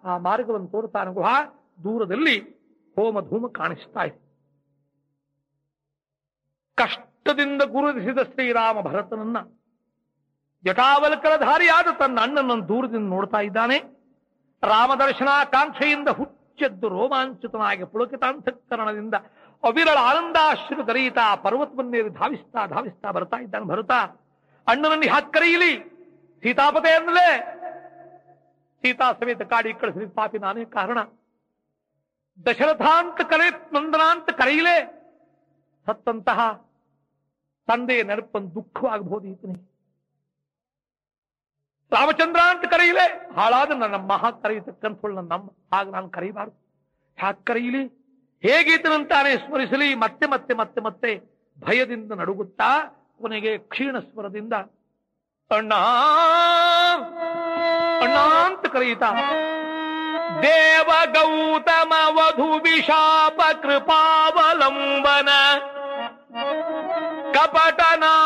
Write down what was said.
ಆ ಮಾರ್ಗವನ್ನು ತೋರುತ್ತಾನೆ ಗುಹಾ ದೂರದಲ್ಲಿ ಹೋಮ ಧೂಮ ಕಾಣಿಸ್ತಾ ಇದೆ ಕಷ್ಟದಿಂದ ಗುರುತಿಸಿದ ಶ್ರೀರಾಮ ಭರತನನ್ನ ಜಟಾವಲ್ಕರಧಾರಿಯಾದ ತನ್ನ ಅಣ್ಣನನ್ನು ದೂರದಿಂದ ನೋಡ್ತಾ ಇದ್ದಾನೆ ರಾಮದರ್ಶನಾಕಾಂಕ್ಷೆಯಿಂದ ಹುಚ್ಚೆದ್ದು ರೋಮಾಂಚಿತನಾಗಿ ಪುಳಕಿತಾಂತಕರಣದಿಂದ ಅವಿರಳ ಆನಂದಾಶ್ರು ಗರೀತಾ ಪರ್ವತವನ್ನೇರಿ ಧಾವಿಸ್ತಾ ಧಾವಿಸ್ತಾ ಬರ್ತಾ ಇದ್ದಾನೆ ಭರತ ಅಣ್ಣನನ್ನು ಹಾಕರೆಯಲಿ ಸೀತಾಪತೆ ಅಂದಲೇ ಸೀತಾ ಸಮೇತ ಕಾಡಿ ಕಳಿಸಿದ ಪಾಪಿ ನಾನೇ ಕಾರಣ ದಶರಥ ಅಂತ ಕರೆ ನಂದನ ಅಂತ ಕರೆಯಲೇ ಸತ್ತಂತಹ ತಂದೆಯ ನೆನಪನ್ನು ದುಃಖವಾಗಬಹುದು ಈತನಿಗೆ ರಾಮಚಂದ್ರ ಅಂತ ಕರೆಯಲೇ ಹಾಳಾದ ನನ್ನ ಮಹಾ ಕರೆಯತಕ್ಕಂಥವಳು ನನ್ನ ನಮ್ಮ ಹಾಗೆ ನಾನು ಕರೆಯಬಾರದು ಹ್ಯಾಕ್ ಕರೆಯಲಿ ಹೇಗೆ ಈತನಂತಾನೆ ಸ್ಮರಿಸಲಿ ಮತ್ತೆ ಮತ್ತೆ ಮತ್ತೆ ಮತ್ತೆ ಭಯದಿಂದ ನಡುಗುತ್ತಾ ಕೊನೆಗೆ ಕ್ಷೀಣ ಸ್ವರದಿಂದ ಅಣ್ಣ ಅಣ್ಣ ಅಂತ ಕರೆಯುತ್ತಾ ದೇವ ಗೌತಮ ವಧು ವಿಶಾಪ ಕೃಪಾವಲಂಬನ ಕಪಟನಾ